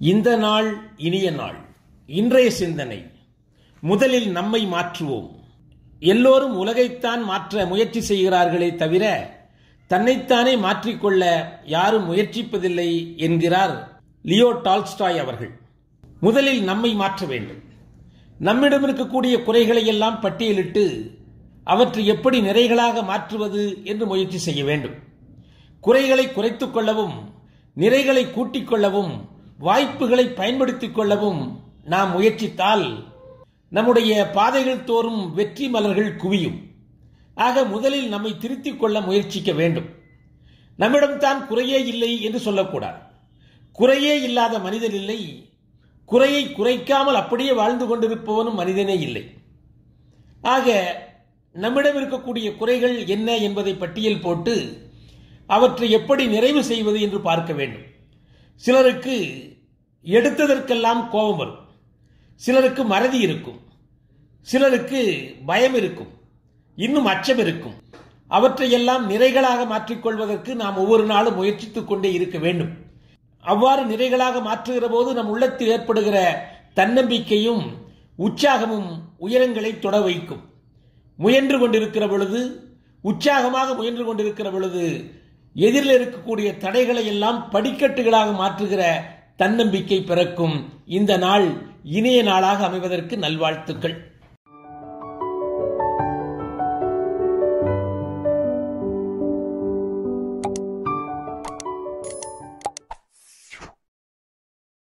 இந்த நாள் இனிய நாள் இன்றைய சிந்தனை முதலில் நம்மை மாற்றுவோம் எல்லோரும் உலகைத்தான் மாற்ற முயற்சி செய்கிறார்களே தவிர தன்னைத்தானே மாற்றிக்கொள்ள யாரும் முயற்சிப்பதில்லை என்கிறார் லியோ டால்ஸ்டாய் அவர்கள் முதலில் நம்மை மாற்ற வேண்டும் நம்மிடம் இருக்கக்கூடிய குறைகளை எல்லாம் பட்டியலிட்டு அவற்றை எப்படி நிறைகளாக மாற்றுவது என்று முயற்சி செய்ய வேண்டும் குறைகளை குறைத்துக் கொள்ளவும் நிறைகளை கூட்டிக் கொள்ளவும் வாய்ப்புகளை பயன்படுத்திக் கொள்ளவும் நாம் முயற்சித்தால் நம்முடைய பாதைகள் தோறும் வெற்றி மலர்கள் குவியும் ஆக முதலில் நம்மை திருத்திக் கொள்ள முயற்சிக்க வேண்டும் நம்மிடம்தான் குறையே இல்லை என்று சொல்லக்கூடாது குறையே இல்லாத மனிதன் இல்லை குறையை குறைக்காமல் அப்படியே வாழ்ந்து கொண்டிருப்பவனும் மனிதனே இல்லை ஆக நம்மிடம் இருக்கக்கூடிய குறைகள் என்ன என்பதை பட்டியல் போட்டு அவற்றை எப்படி நிறைவு செய்வது என்று பார்க்க வேண்டும் சிலருக்கு எடுத்ததற்கெல்லாம் கோபம் வரும் சிலருக்கு மறதி இருக்கும் சிலருக்கு பயம் இருக்கும் இன்னும் அச்சம் இருக்கும் அவற்றையெல்லாம் நிறைகளாக மாற்றிக்கொள்வதற்கு நாம் ஒவ்வொரு நாளும் முயற்சித்துக் கொண்டே இருக்க வேண்டும் அவ்வாறு நிறைகளாக மாற்றுகிற போது நம் உள்ளத்தில் ஏற்படுகிற தன்னம்பிக்கையும் உற்சாகமும் உயரங்களை தொட வைக்கும் முயன்று கொண்டிருக்கிற பொழுது உற்சாகமாக முயன்று கொண்டிருக்கிற பொழுது எதிரில் இருக்கக்கூடிய தடைகளை எல்லாம் படிக்கட்டுகளாக மாற்றுகிற தன்னம்பிக்கை பிறக்கும் இந்த நாள் இனிய நாளாக அமைவதற்கு நல்வாழ்த்துக்கள்